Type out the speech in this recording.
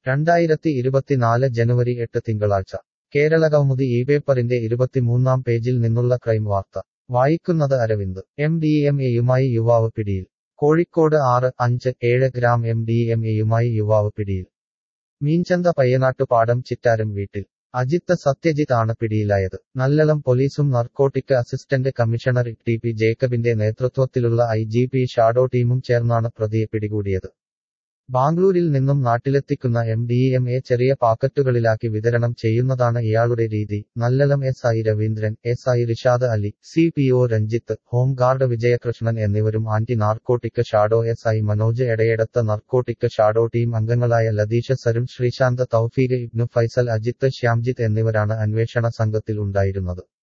രണ്ടായിരത്തി ഇരുപത്തിനാല് ജനുവരി എട്ട് തിങ്കളാഴ്ച കേരളകൗമുദി ഈ പേപ്പറിന്റെ ഇരുപത്തിമൂന്നാം പേജിൽ നിന്നുള്ള ക്രൈം വാർത്ത വായിക്കുന്നത് അരവിന്ദ് എം ഡി എം എയുമായി യുവാവ് പിടിയിൽ കോഴിക്കോട് ആറ് അഞ്ച് ഏഴ് ഗ്രാം എം ഡി എം എയുമായി യുവാവ് പിടിയിൽ മീൻചന്ത പയ്യനാട്ടുപാടം ചിറ്റാരം വീട്ടിൽ അജിത്ത് സത്യജിത്ത് ആണ് പിടിയിലായത് നല്ലളം പോലീസും narcotic assistant commissioner T P ജേക്കബിന്റെ നേതൃത്വത്തിലുള്ള ഐ ജി പി ഷാഡോ ടീമും ചേർന്നാണ് പ്രതിയെ പിടികൂടിയത് ബാംഗ്ലൂരിൽ നിന്നും നാട്ടിലെത്തിക്കുന്ന എം ഡി എം എ ചെറിയ പാക്കറ്റുകളിലാക്കി വിതരണം ചെയ്യുന്നതാണ് ഇയാളുടെ രീതി Nallalam S I Raveendran S I Rishad Ali C P O Ranjith home guard Vijayakrishnan എന്നിവരും anti narcotic shadow S I Manoj എടയെടുത്ത നർക്കോട്ടിക് ഷാഡോ ടീം അംഗങ്ങളായ ലതീഷ സരും ശ്രീശാന്ത് തൌഫീഖ് ഇബ്നു ഫൈസൽ അജിത്ത് ശ്യാംജിത്ത് എന്നിവരാണ് അന്വേഷണ സംഘത്തിൽ ഉണ്ടായിരുന്നത്